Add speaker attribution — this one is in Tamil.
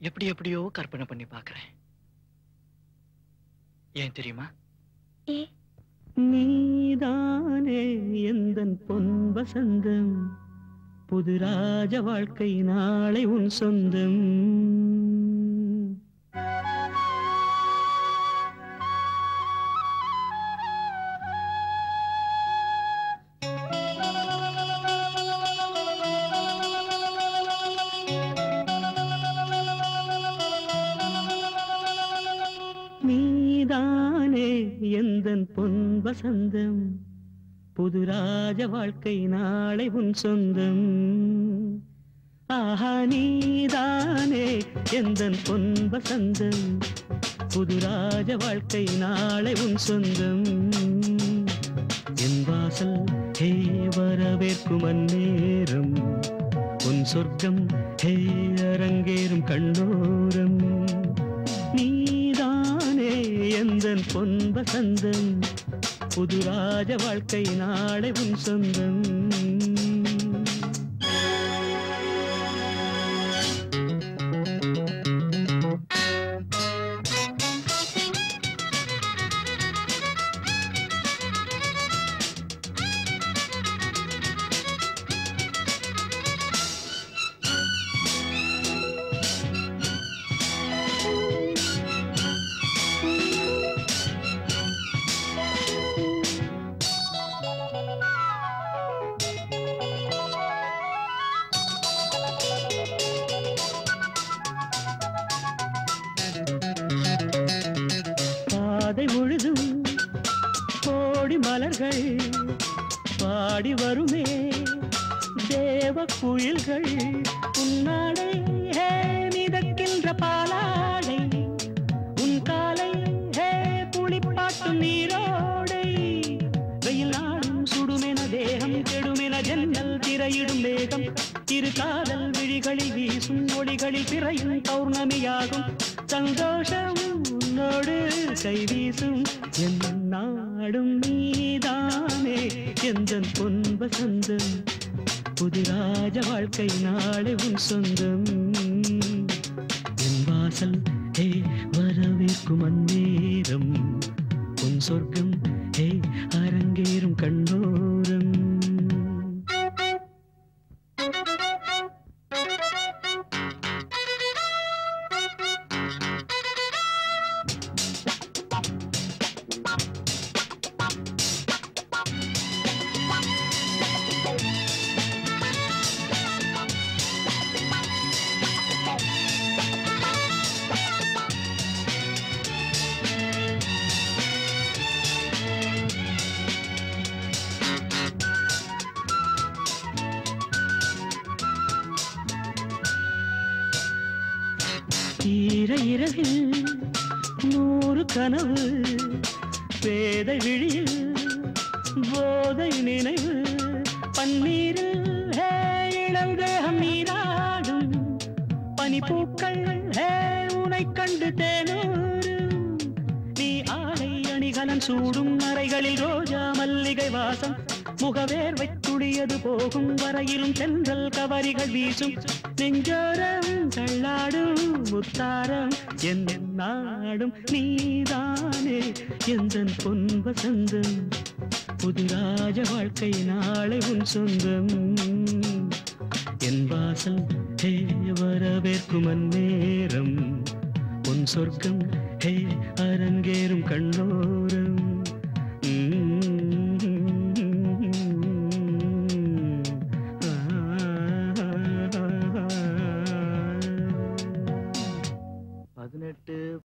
Speaker 1: எப்படி எப்படியோ கற்பனை பண்ணி பார்க்கறேன் ஏன் தெரியுமா
Speaker 2: ஏ
Speaker 3: நீதானே எந்தன் பொன் வசந்தம் புது ராஜ வாழ்க்கை நாளை உன் சொந்தம் நீதானே எந்தன் பொன் வசந்தம் புது ராஜ வாழ்க்கை நாளை உன் சொந்தம் ஆஹா நீதானே எந்தன் பொன் வசந்தம் புது ராஜ வாழ்க்கை நாளை உன் சொந்தம் என் வாசல் ஹே வரவேற்கும் அந்நேரம் உன் சொர்க்கம் ஹே அரங்கேறும் கண்ணோரம் நீதானே எந்தன் பொன் வசந்தம் புது ராஜ வாழ்க்கை நாளை உன் சொந்தம் பாதை முழுதும் கோடி மலர்கள் பாடி வருமே தேவ குயில்கள் உன்னாடை ஹே மிதக்கின்ற பாலாடை உன் காலை ஹே புளிப்பாட்டும் நீரோடை வெயில் நாடும் சுடுமென தேகம் கெடுமென ஜன்னல் திரையிடும் வேகம் இரு காதல் விழிகளில் வீசும் ஒளிகளில் பிறையும் பௌர்ணமியாகும் சந்தோஷம் உன்னோடு கை வீசும் என் நாடும் நீதானே எந்த பொன் வசந்தம் புதிராஜ வாழ்க்கை நாளை உன் சொந்தம் என் வாசல் ஹே வரவேற்கும் அந்நேரம் உன் சொர்க்கம் ஹே அரங்கேறும் கண்ணோரம் ஈர இரவில் நூறு கனவு பேதை விழியில் போதை நினைவு பன்னீரில் ஹே இளந்தேகம் நீராடும் பனிப்பூக்கள் ஹே உனை கண்டு தேனூரும் நீ ஆடை அணிகலன் சூடும் அறைகளில் ரோஜா மல்லிகை வாசம் முகவேர்வை துடியது போகும் வரையிலும் சென்றல் கவரிகள் வீசும் நெஞ்சோரம் தள்ளாடும் முத்தாரம் என் நாடும் நீதானே எந்த பொன் வசந்தம் புது ராஜ வாழ்க்கை நாளை உன் சொந்தம் என் வாசல் ஹே வரவேற்கும் அந்நேரம் உன் சொர்க்கம் ஹே அரங்கேறும் கண்ணோரம்
Speaker 1: பதினெட்டு